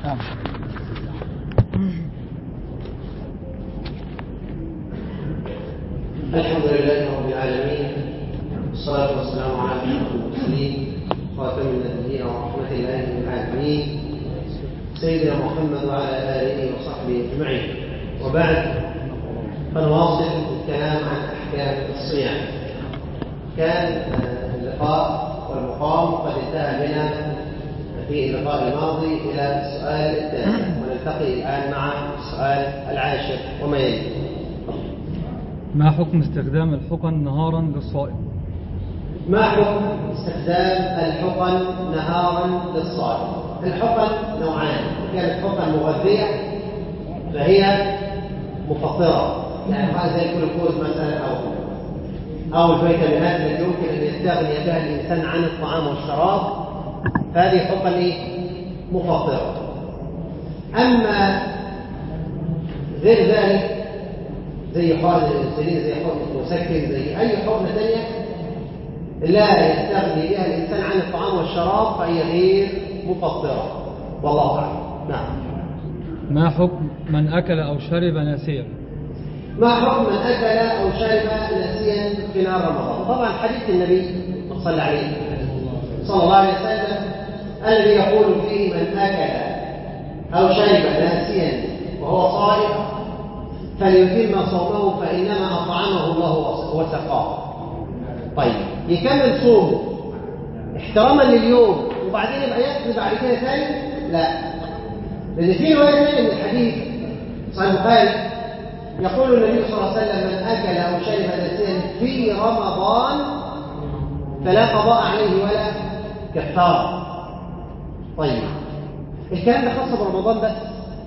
نعم الحمد لله رب العالمين والصلاة والسلام على أشرف المرسلين خاتم النبيين ورحمة الله للعالمين سيدنا محمد وعلى آله وصحبه أجمعين وبعد فنواصل الكلام عن أحكام الصيام كان اللقاء والمقام قد انتهى بنا في اللقاء الماضي إلى السؤال التاسع ونلتقي الآن مع السؤال العاشر وما يلي ما حكم استخدام الحقن نهارا للصائم ما حكم استخدام الحقن نهارا للصائم الحقن نوعان كانت حقن مغذية فهي مفطرة يعني هذا زي الجلوكوز مثلا أو أو الفيتامينات التي يمكن أن يستغني بها الإنسان عن الطعام والشراب فهذه حقن إيه؟ مفطرة أما غير ذلك زي حقن الانسولين زي حقن المسكن زي اي حقنه ثانيه لا يستغني بها الانسان عن الطعام والشراب فهي غير مفطره والله اعلم نعم ما حكم من أكل أو شرب ناسيا ما حكم من اكل او شرب ناسيا في نهار رمضان طبعا حديث النبي صلى عليه صلى الله عليه وسلم الذي يقول فيه من اكل او شرب ناسيا وهو صائم فليتم صومه فإنما أطعمه الله وسقاه طيب يكمل صومه احتراما لليوم وبعدين يبقى يقضي بعد كده ثاني لا لأن في رواية ثانية من الحديث صحيح البخاري يقول النبي صلى الله عليه وسلم من أكل أو شرب نسيا في رمضان فلا قضاء عليه ولا كفارة طيب الكلام ده خاص برمضان بس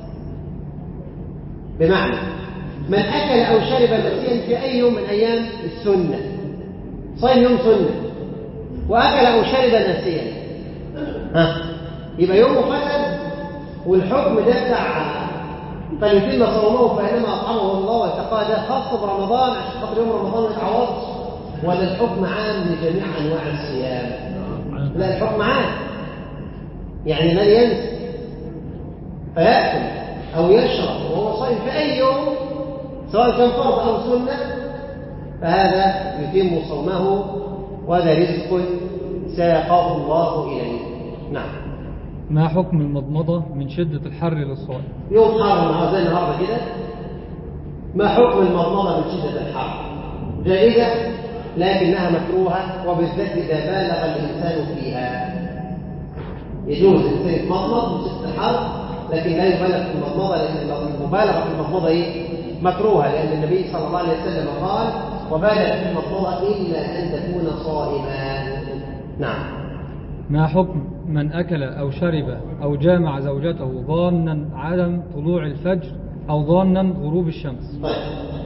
بمعنى من أكل أو شرب نسيا في أي يوم من أيام السنة صايم يوم سنة وأكل أو شرب نسيا ها يبقى يومه فسد والحكم ده بتاع فليتم صومه فإنما أطعمه الله واتقاه ده خاص برمضان عشان خاطر يوم رمضان ما يتعوضش ولا الحكم عام لجميع أنواع الصيام لا الحكم عام يعني من ينسى فيأكل أو يشرب وهو صايم في أي يوم سواء كان فرض أو سنة فهذا يتم صومه وهذا رزق ساقه الله إليه نعم ما حكم المضمضة من شدة الحر للصائم يوم حار النهارده زي النهارده كده ما حكم المضمضة من شدة الحر جائزة لكنها مكروهة وبالذات إذا بالغ الإنسان فيها يجوز الإنسان يتمضمض من شدة الحر لكن لا يبالغ في المضمضة لأن المبالغة في المضمضة إيه؟ مكروهة لأن النبي صلى الله عليه وسلم قال وبالغ في المضمضة إلا أن تكون صائما نعم ما حكم من أكل أو شرب أو جامع زوجته ظانا عدم طلوع الفجر أو ظانا غروب الشمس طيب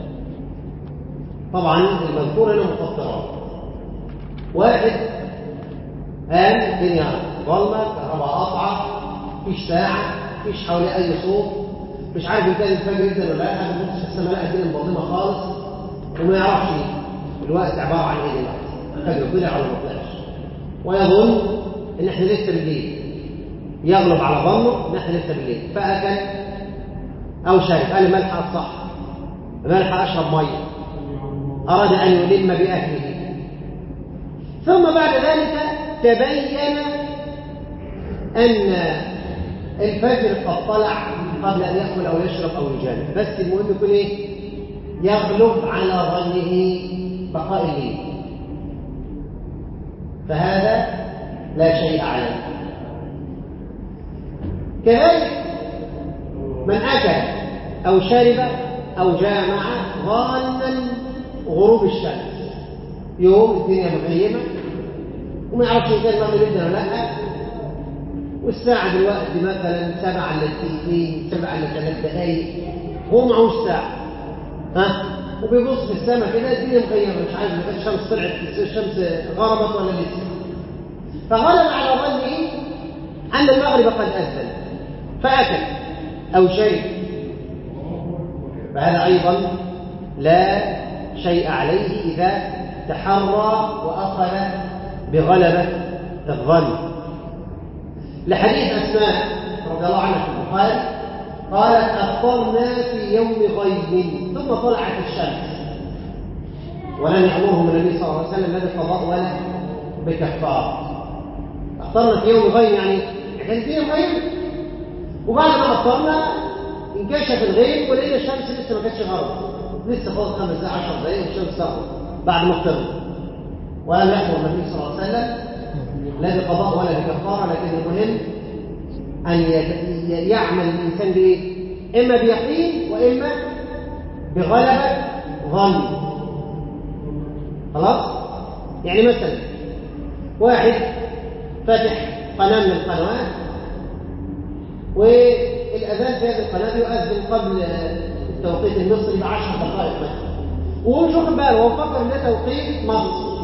طبعا المذكور هنا مفطرات واحد قال الدنيا ظلمة كهرباء قطعة مفيش ساعة مفيش حواليه أي صوت مش عارف إن كان الفجر ينزل ولا لا بيبص في السماء لقى الدنيا مظلمة خالص وما يعرفش الوقت عبارة عن إيه دلوقتي الفجر طلع ولا ما طلعش ويظن إن إحنا لسه بالليل يغلب على ظنه إن إحنا لسه بالليل فأكل أو شرب قال ملح الصح ملح أشرب مية أراد أن يلم بأهله ثم بعد ذلك تبين أن الفجر قد طلع قبل أن يأكل أو يشرب أو يجامع بس المهم يكون إيه؟ يغلب على ظنه بقاء الليل فهذا لا شيء عليه كذلك من أكل أو شرب أو جامع ظانا غروب الشمس يوم الدنيا مغيمة وما يعرفش إن كان المغرب يبدأ ولا لا والساعة دلوقتي مثلا سبعة إلا دقيقتين سبعة إلا ثلاث دقايق هو معهوش ساعة ها وبيبص في السماء كده الدنيا مغيمة مش عارف الشمس طلعت الشمس غربت ولا لسه فغلب على ظنه أن المغرب قد أذن فأكل أو شرب فهذا أيضا لا شيء عليه إذا تحرى وأخذ بغلبة الظن لحديث أسماء رضي الله عنها في البخاري قالت أفطرنا في يوم غيب ثم طلعت الشمس ولم يأمرهم النبي صلى الله عليه وسلم لا بقضاء ولا بكفار أفطرنا في يوم غيب يعني كان في يوم غيب وبعد ما أفطرنا انكشف الغيب ولقينا الشمس لسه ما كانتش غرب لسه فاضل خمس دقائق 10 دقائق والشمس تغرب بعد ما افترض ولم يأمر النبي صلى الله عليه وسلم لا بقضاء ولا بكفارة لكن المهم أن يعمل الإنسان بإيه؟ إما بيقين وإما بغلبة ظن خلاص؟ يعني مثلا واحد فاتح قناة من القنوات والأذان في هذه القناة يؤذن قبل التوقيت المصري ب 10 دقائق مثلا وهو مش واخد باله هو فكر ان ده توقيت مصر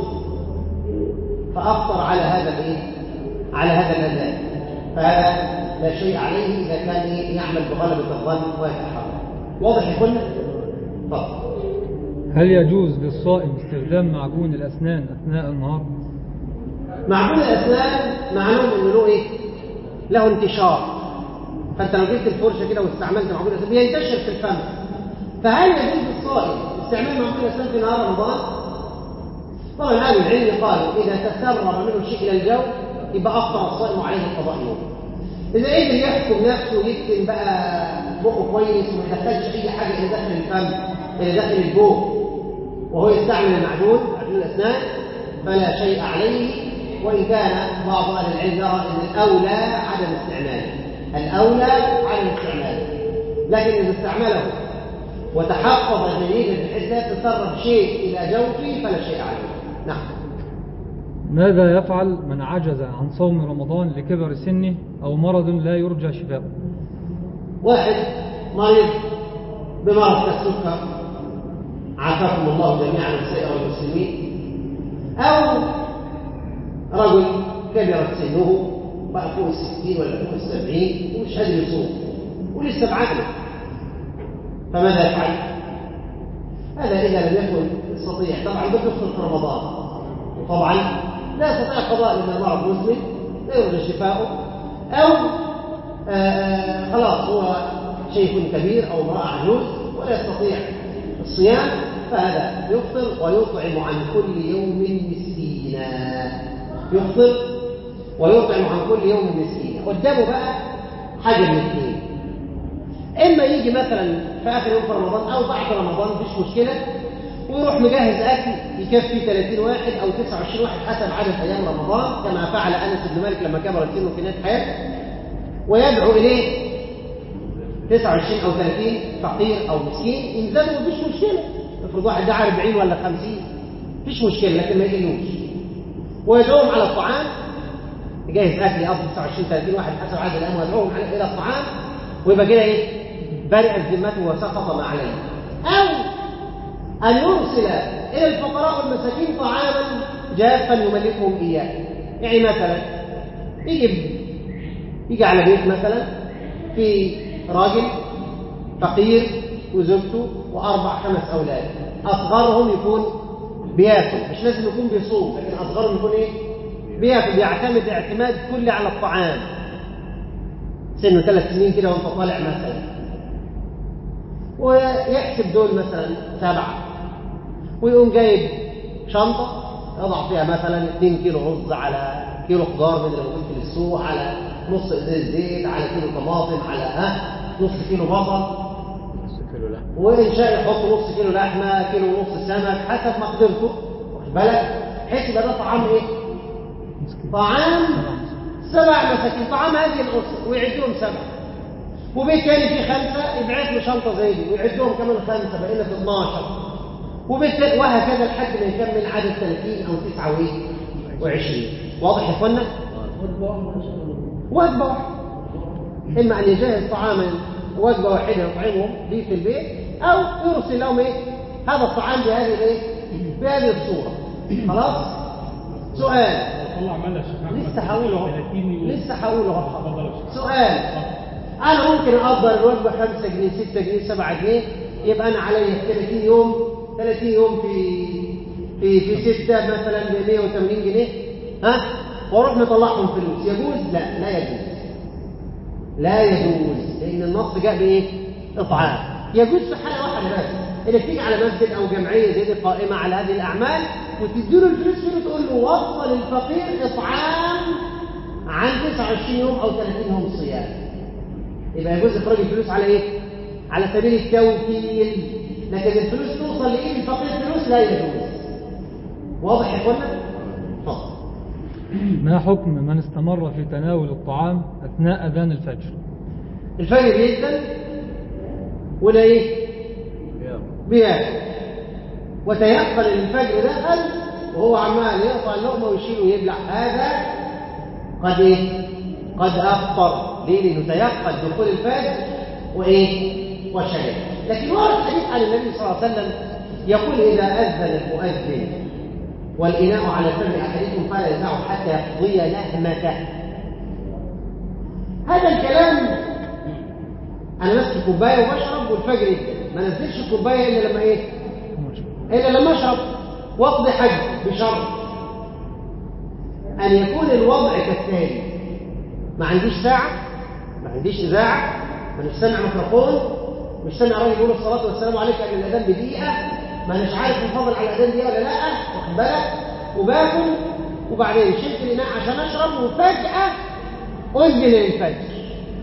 فأفطر على هذا الايه؟ على هذا الأذان فهذا لا شيء عليه إذا كان يعمل بغلبة الظن ويتحرك واضح يا اخوانا؟ تفضل هل يجوز للصائم استخدام معجون الأسنان أثناء النهار؟ معجون الأسنان معلوم إنه له إيه؟ له انتشار فأنت لو جبت الفرشة كده واستعملت معجون الأسنان بينتشر في الفم فهل يجوز للصائم استعمال معجون الأسنان في نهار رمضان؟ طبعا أهل العلم قالوا إذا تسرب منه شيء إلى الجو يبقى أفطر الصائم عليه القضاء يوم إذا قدر يحكم نفسه ويكتم بقى بقه كويس وما يدخلش أي حاجة إلى داخل الفم إلى داخل الجوف وهو يستعمل المعجون معجون الأسنان فلا شيء عليه وإن كان بعض أهل العلم يرى أن الأولى عدم استعماله الأولى عدم استعماله لكن إذا استعمله وتحفظ جيدا بحيث لا يتسرب شيء إلى جوفه فلا شيء عليه نعم ماذا يفعل من عجز عن صوم رمضان لكبر سنه أو مرض لا يرجى شفاؤه واحد مريض بمرض كالسكر عافاكم الله جميعا وسائر المسلمين أو رجل كبرت سنه بقى فوق الستين ولا فوق السبعين ومش قادر يصوم ولسه بعقله فماذا يفعل؟ هذا إذا لم يكن يستطيع طبعا ده يدخل في رمضان وطبعا لا يستطيع قضاء لأن المرض مسلم لا يرجى شفاؤه أو آه خلاص هو شيخ كبير أو امرأة عجوز ولا يستطيع الصيام فهذا يفطر ويطعم عن كل يوم مسكينا يفطر ويطعم عن كل يوم مسكينا قدامه بقى حاجة من الاثنين إما يجي مثلا في آخر يوم في رمضان أو بعد رمضان مفيش مشكلة ويروح مجهز أكل يكفي 30 واحد أو 29 واحد حسب عدد أيام رمضان كما فعل أنس بن مالك لما كبر السن في نهاية حياته ويدعو إليه 29 أو 30 فقير أو مسكين ينزلوا مفيش مشكلة افرض واحد دعا 40 ولا 50 مفيش مشكلة لكن ما يقلوش ويدعوهم على الطعام يجهز أكل يقضي 29 30 واحد حسب عدد الأيام ويدعوهم إلى الطعام ويبقى كده إيه برئت ذمته وسقط ما عليه أو أن يرسل إلى الفقراء والمساكين طعاما جافا يملكهم إياه يعني مثلا يجي يجي على بيت مثلا في راجل فقير وزوجته وأربع خمس أولاد أصغرهم يكون بياكل مش لازم يكون بيصوم لكن أصغرهم يكون إيه بياكل بيعتمد اعتماد كلي على الطعام سنه ثلاث سنين كده وانت طالع مثلا ويحسب دول مثلا سبعة ويقوم جايب شنطة يضع فيها مثلا 2 كيلو رز على كيلو خضار من اللي موجود في السوق على نص ازاز زيت على كيلو طماطم على ها نص كيلو بصل وإن شاء يحط نص كيلو لحمة كيلو ونص سمك حسب مقدرته واخد بالك بحيث يبقى ده طعام ايه؟ طعام سبع مساكين طعام هذه الأسرة ويعدهم سبع وبيت تاني فيه خمسة يبعث له شنطة زي دي ويعدهم كمان خمسة بقينا في 12 وبيت تاني وهكذا لحد ما يكمل عدد 30 أو 29 واضح يا اخوانا؟ وجبة واحدة إما أن يجهز طعاما وجبة واحدة يطعمهم به في البيت أو يرسل لهم إيه؟ هذا الطعام بهذه الإيه؟ بهذه الصورة خلاص؟ سؤال لسه هقوله لسه هقوله سؤال انا ممكن اقدر الوجبه 5 جنيه 6 جنيه 7 جنيه يبقى انا عليا 30 يوم 30 يوم في في في 6 مثلا ب 180 جنيه ها واروح مطلعهم فلوس يجوز لا لا يجوز لا يجوز لأن النص جاء بإيه؟ إطعام يجوز في حالة واحدة بس إنك تيجي على مسجد أو جمعية زي دي قائمة على هذه الأعمال وتديله الفلوس فيه وتقول له وصل الفقير إطعام عن 29 يوم أو 30 يوم صيام يبقى يجوز إخراج الفلوس على إيه؟ على سبيل التوكيل لكن الفلوس توصل لإيد الفقير فلوس لا يجوز واضح يا اخوانا؟ اتفضل ما حكم من استمر في تناول الطعام أثناء أذان الفجر الفجر بيأذن ولا ايه؟ بياكل وتيقن ان الفجر دخل وهو عمال يقطع اللقمه ويشيل ويبلع هذا قد ايه؟ قد افطر ليه؟ لانه تيقن دخول الفجر وايه؟ وشرب لكن ورد حديث عن النبي صلى الله عليه وسلم يقول اذا اذن المؤذن والاناء على فم احدكم فلا يدعه حتى يقضي لهمته هذا الكلام انا ماسك كوبايه وبشرب والفجر يبدا ما نزلش الكوبايه الا لما ايه الا لما اشرب واقضي حج بشرط ان يكون الوضع كالتالي ما عنديش ساعه ما عنديش اذاعه مش سامع ميكروفون مش سامع راجل يقول الصلاه والسلام عليك قبل الاذان بدقيقه ما مش عارف نفضل على الاذان دي ولا لا واخد بالك وباكل وبعدين شلت الاناء عشان اشرب وفجاه اذن للفجر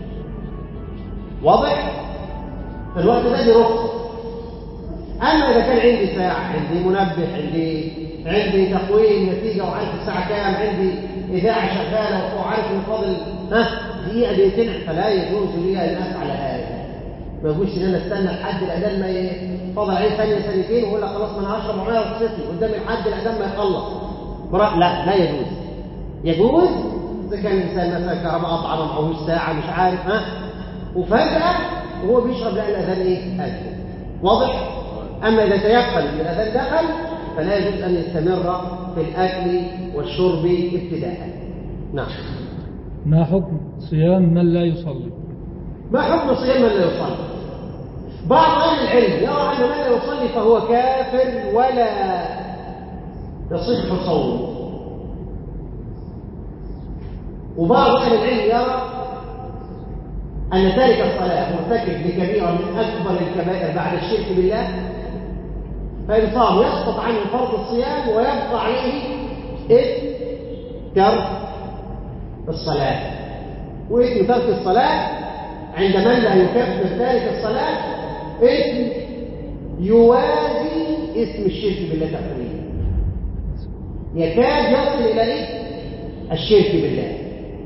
واضح في الوقت ده دي رخصه اما اذا كان عندي ساعه عندي منبه عندي عندي تقويم نتيجه وعارف الساعه كام عندي اذاعه شغاله وعارف ان فاضل ها دقيقه دقيقتين فلا يجوز لي ان افعل هذا ما يجوزش ان انا استنى لحد الاذان ما ي- فاضل عليه ثانيه ثانيتين واقول لك خلاص ما انا هشرب ومعايا رخصتي قدامي لحد الاذان ما يخلص برا لا لا يجوز يجوز اذا كان الانسان مثلا كهرباء قطعه ما معهوش ساعه مش عارف ها وفجاه وهو بيشرب لا الاذان ايه اذن واضح اما اذا تيقن ان الاذان دخل فلا يجوز ان يستمر في الاكل والشرب ابتداء نعم ما حكم صيام من لا يصلي ما حكم صيام من لا يصلي بعض اهل العلم يرى ان من لا يصلي فهو كافر ولا يصح صومه وبعض اهل العلم يرى ان تارك الصلاه مرتكب لكبيره من اكبر الكبائر بعد الشرك بالله فان صام يسقط عنه فرض الصيام ويبقى عليه اثم ترك الصلاه واثم ترك الصلاه عند من لا يكفر تارك الصلاه اثم يوازي اسم الشرك بالله تقريبا يكاد يصل الى ايه الشرك بالله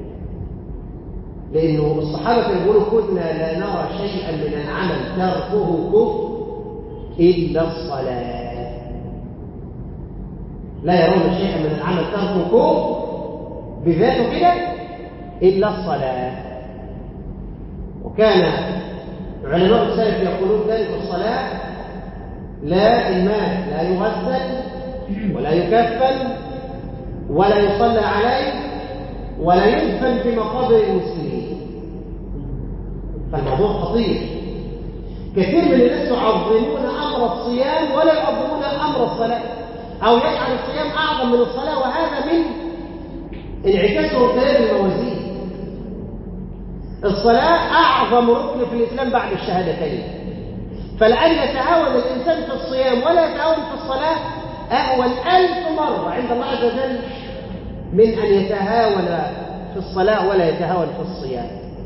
لانه الصحابه كانوا بيقولوا كنا لا نرى شيئا من العمل تركه كفر الا الصلاه لا يرون شيئا من العمل تركه كفر بذاته كده الا الصلاه وكان علماء السلف يقولون ذلك الصلاه لا المال لا يغسل ولا يكفن ولا يصلى عليه ولا يدفن في مقابر المسلمين فالموضوع خطير كثير من الناس يعظمون امر الصيام ولا يعظمون امر الصلاه او يجعل الصيام اعظم من الصلاه وهذا من انعكاسه وكلام الموازين الصلاه اعظم ركن في الاسلام بعد الشهادتين فلأن يتهاون الإنسان في الصيام ولا يتهاون في الصلاة أهون ألف مرة عند الله عز وجل من أن يتهاون في الصلاة ولا يتهاون في الصيام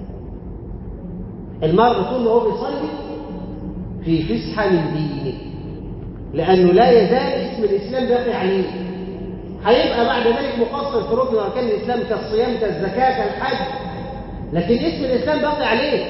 المرء طول ما هو بيصلي في فسحة من دينه لأنه لا يزال اسم الإسلام باقي عليه هيبقى بعد ذلك مقصر في ركن أركان الإسلام كالصيام كالزكاة كالحج لكن اسم الإسلام باقي عليه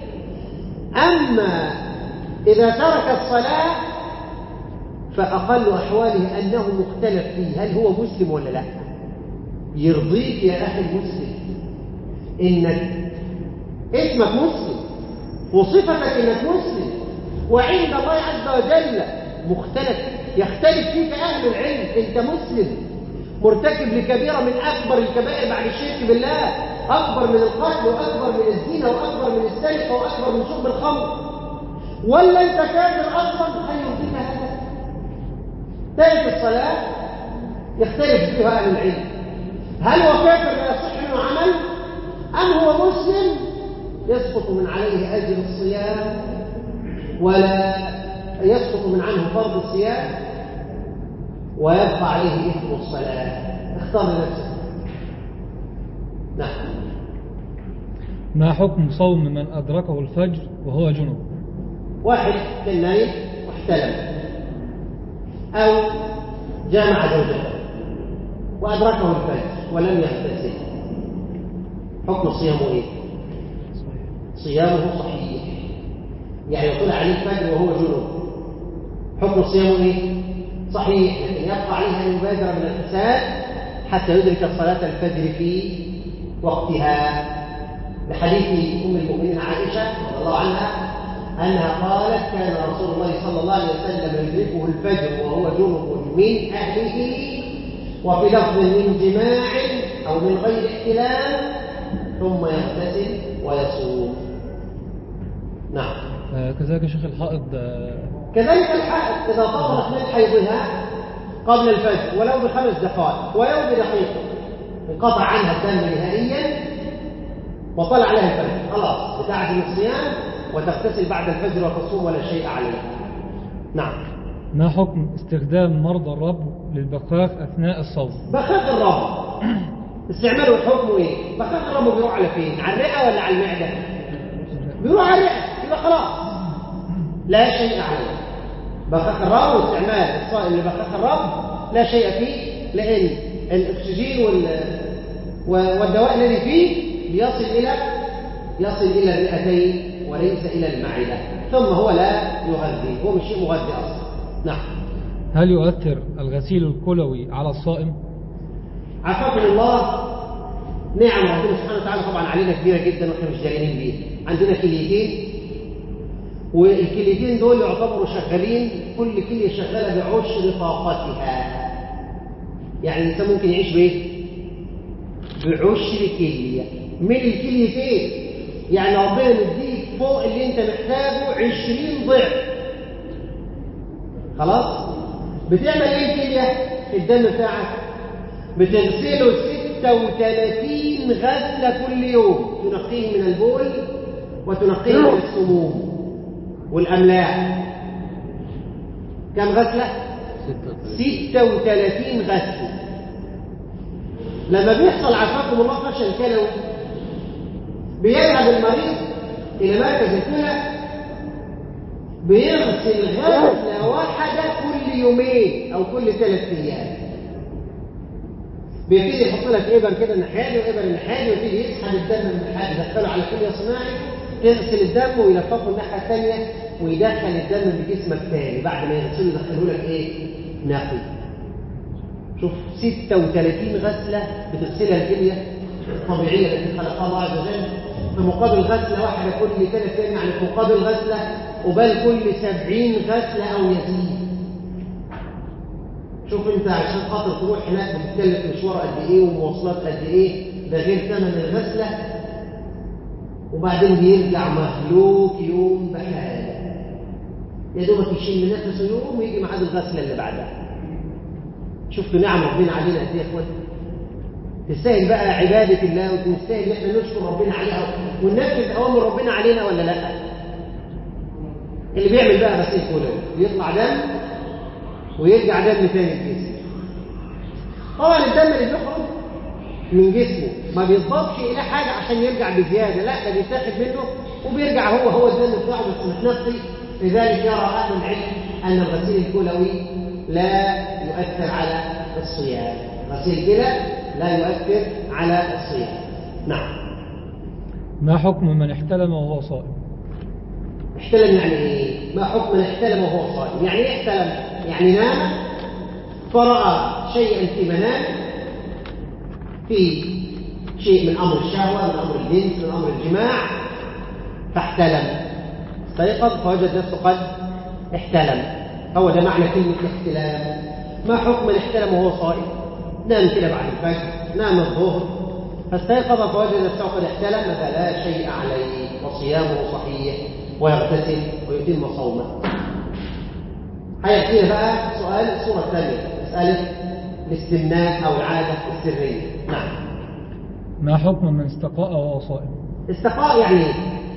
أما إذا ترك الصلاة فأقل أحواله أنه مختلف فيه هل هو مسلم ولا لا يرضيك يا أخي المسلم إنك اسمك مسلم وصفتك إنك مسلم وعند الله عز وجل مختلف يختلف فيك أهل العلم أنت مسلم مرتكب لكبيرة من أكبر الكبائر بعد الشرك بالله أكبر من القتل وأكبر من الزنا وأكبر من السرقة وأكبر من شرب الخمر ولا انت كافر اصلا هل يرضيك هذا تارك الصلاه يختلف فيها اهل العلم هل هو كافر لا يصح منه عمل ام هو مسلم يسقط من عليه أجر الصيام ولا يسقط من عنه فرض الصيام ويبقى عليه إثم الصلاة اختار لنفسك نعم ما حكم صوم من أدركه الفجر وهو جنوب واحد كان نايم واحتلم أو جامع زوجته وأدركه الفجر ولم يغتسل حكم صيامه إيه؟ صيامه صحيح يعني طلع عليه الفجر وهو جنوب حكم صيامه إيه؟ صحيح لكن يبقى عليه أن يبادر من الفساد حتى يدرك صلاة الفجر في وقتها لحديث أم المؤمنين عائشة رضي الله عنها أنها قالت كان رسول الله صلى الله عليه وسلم يدركه الفجر وهو جنب من أهله وفي لفظ من جماع أو من غير احتلام ثم يغتسل ويصوم نعم آه، كذلك يا شيخ الحائض آه، كذلك الحائض إذا طهرت من حيضها قبل الفجر ولو بخمس دقائق ولو بدقيقة انقطع عنها الدم نهائيا وطلع عليها الفجر خلاص بتعزم الصيام وتغتسل بعد الفجر وتصوم ولا شيء عليها نعم ما حكم استخدام مرضى الرب للبخاخ أثناء الصوم بخاخ الرب استعماله حكمه ايه بخاخ الرب بيروح على فين على الرئه ولا على المعده بيروح على الرئه يبقى خلاص لا شيء عليه بخاخ الرب واستعمال الصائم لبخاخ الرب لا شيء فيه لان الاكسجين وال والدواء الذي فيه ليصل الى يصل الى الرئتين وليس الى المعده ثم هو لا يغذي هو مش شيء مغذي اصلا نعم هل يؤثر الغسيل الكلوي على الصائم؟ عافاكم الله نعم ربنا سبحانه وتعالى طبعا علينا كبيره جدا واحنا مش دارين بيها عندنا كليتين والكليتين دول يعتبروا شغالين كل كليه شغاله بعشر طاقتها يعني الانسان ممكن يعيش بايه؟ بعشر كليه من الكليتين يعني ربنا مديك فوق اللي انت محتاجه 20 ضعف خلاص بتعمل ايه الكليه الدم بتاعك بتغسله 36 غسله كل يوم تنقيه من البول وتنقيه من السموم والاملاح كم غسله 36 غسله لما بيحصل عافاكم الله فشل كلوي بيذهب المريض إلى مركز الكلى بيغسل غسلة واحدة كل يومين أو كل ثلاث أيام بيبتدي يحط لك إبر كده الناحية وإبر الناحية ويبتدي يسحب الدم من الناحية يدخله على كلية صناعي تغسل الدم ويلفقه الناحية الثانية ويدخل الدم في جسمك تاني بعد ما يغسله يدخله لك إيه؟ نقي شوف 36 غسلة بتغسلها الكلية الطبيعية التي خلقها الله عز وجل في مقابل غسلة واحدة كل ثلاث أيام يعني في مقابل غسلة وبل كل سبعين غسلة أو يزيد شوف أنت عشان خاطر تروح هناك بتتكلف مشوار قد إيه ومواصلات قد إيه ده غير ثمن الغسلة وبعدين بيرجع مهلوك يوم بحاله يا دوبك يشم نفسه يوم ويجي ميعاد الغسلة اللي بعدها شفتوا نعم ربنا علينا قد ايه يا اخوان تستاهل بقى عبادة الله ونستاهل ان احنا نشكر ربنا عليها وننفذ اوامر ربنا علينا ولا لا؟ اللي بيعمل بقى غسيل كلوي يطلع دم ويرجع دم تاني الجسم طبعا الدم اللي بيخرج من جسمه ما بيضبطش الى حاجه عشان يرجع بزياده لا ده بيتاخد منه وبيرجع هو هو الدم بتاعه بس متنقي لذلك يرى اهل العلم ان الغسيل الكلوي لا يؤثر على الصيام غسيل الكلى لا يؤثر على الصيام نعم ما حكم من احتلم وهو صائم احتلم يعني ايه ما حكم من احتلم وهو صائم يعني ايه احتلم يعني نام فراى شيئا في منام في شيء من امر الشهوه من امر الجنس من امر الجماع فاحتلم استيقظ فوجد نفسه قد احتلم هو ده معنى كلمه الاحتلام ما حكم من احتلم وهو صائم نام كده بعد الفجر نام الظهر فاستيقظ فوجد نفسه قد احتلم فلا شيء عليه وصيامه صحيح ويغتسل ويتم صومه هيأتينا بقى سؤال الصورة الثانية مسألة الاستمناء أو العادة السرية نعم ما حكم من استقاء وهو صائم استقاء يعني ايه؟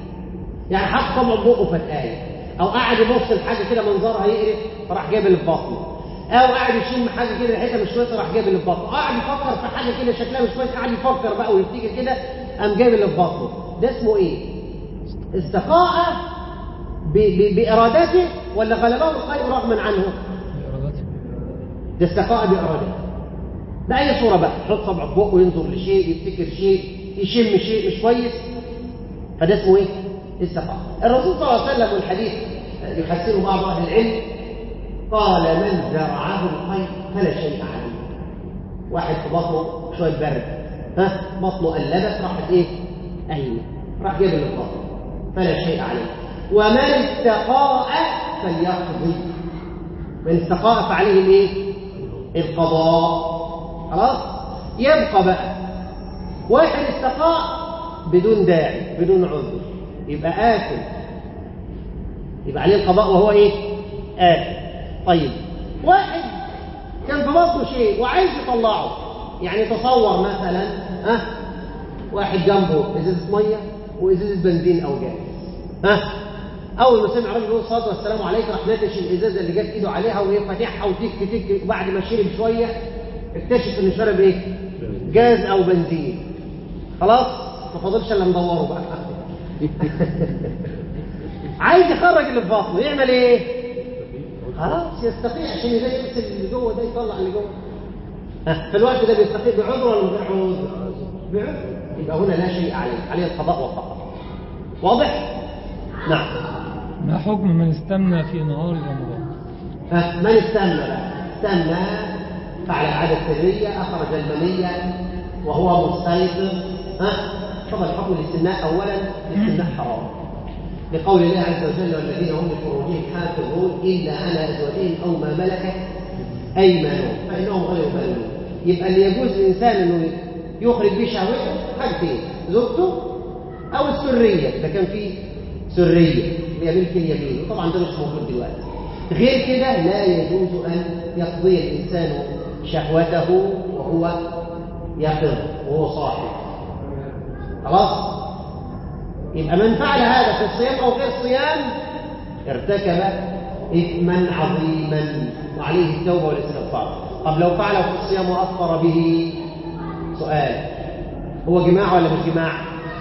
يعني حط طبعه بقه فتاية او قاعد يبص لحاجه كده منظرها يقرف فراح جايب اللي في بطنه او قاعد يشم حاجه كده ريحتها مش كويسه راح جايب اللي في بطنه قاعد يفكر في حاجه كده شكلها مش كويس قاعد يفكر بقى ويفتكر كده قام جايب اللي في بطنه ده اسمه ايه استقاء ب- ب- بارادته ولا غلبه الخير رغما عنه بإرادته ده استقاء بارادته بأي صورة بقى يحط صبعه في بقه ينظر لشيء يفتكر شيء يشم شيء مش كويس فده اسمه ايه؟ استقاء الرسول صلى الله عليه وسلم والحديث يحسنه بعض اهل العلم قال من زرعه الخير فلا شيء عليه واحد في بطنه شويه برد ها بطنه قلبت راحت ايه؟ قايمه راح جاب اللي في بطنه فلا شيء عليه ومن استقاء فليقضي من استقاء فعليه الايه؟ القضاء خلاص يبقى بقى واحد استقاء بدون داعي بدون عذر يبقى آكل يبقى عليه القضاء وهو ايه آكل طيب واحد كان في بطنه شيء وعايز يطلعه يعني تصور مثلا ها واحد جنبه ازازه ميه وازازه بنزين او جاز ها اول ما سمع الراجل يقول الصلاه والسلام عليك راح ناتش الازازه اللي جت ايده عليها وهي فاتحها وتك تك وبعد ما شرب شويه اكتشف انه شرب ايه جاز او بنزين خلاص ما فاضلش الا ندوره بقى عايز يخرج اللي في بطنه يعمل ايه خلاص يستطيع عشان يلاقي يغسل اللي جوه ده يطلع اللي جوه ها، في الوقت ده بيستطيع بعذر ولا من غير عذر بعذر يبقى هنا لا شيء عليه عليه القضاء والقضاء واضح نعم ما حكم من استمنى في نهار رمضان ها، من استنى بقى استنى فعل عادة سرية أخرج المنية وهو مستيقظ ها طبعا حكم الاستثناء أولا الاستثناء حرام لقول الله عز وجل والذين هم لفروجهم حافظون إلا على أزواجهم أو ما ملكت أيمانهم فإنهم غير بالغون يبقى اللي يجوز للإنسان إنه يخرج به شهوته حاجتين زوجته أو السرية إذا كان في سرية اللي هي ملك اليمين وطبعا ده مش موجود دلوقتي غير كده لا يجوز أن يقضي الإنسان شهوته وهو يقظ وهو صاحي خلاص يبقى من فعل هذا في الصيام أو غير الصيام ارتكب إثما عظيما وعليه التوبة والاستغفار طب لو فعله في الصيام وأفطر به سؤال هو جماع ولا مش جماع؟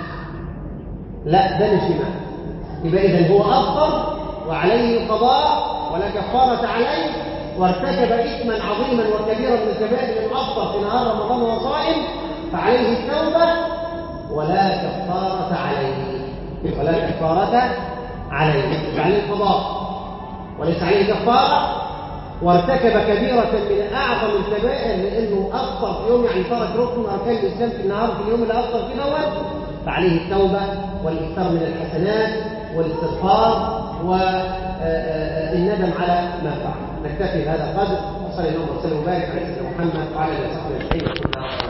لا ده مش جماع يبقى إذا هو أفطر وعليه القضاء ولا كفارة عليه وارتكب إثما عظيما وكبيرا من الكبائر من أفطر في نهار رمضان وهو صائم فعليه التوبة ولا كفارة عليه ولا كفارة عليه يبقى عليه القضاء وليس عليه كفارة وارتكب كبيرة من أعظم الكبائر لأنه أفطر في يوم يعني ترك ركن من أركان الإسلام في النهار في اليوم اللي أفطر فيه الأول فعليه التوبة والإكثار من الحسنات والاستغفار والندم على ما فعل نكتفي بهذا القدر وصلى الله وسلم وبارك على سيدنا محمد وعلى اله وصحبه اجمعين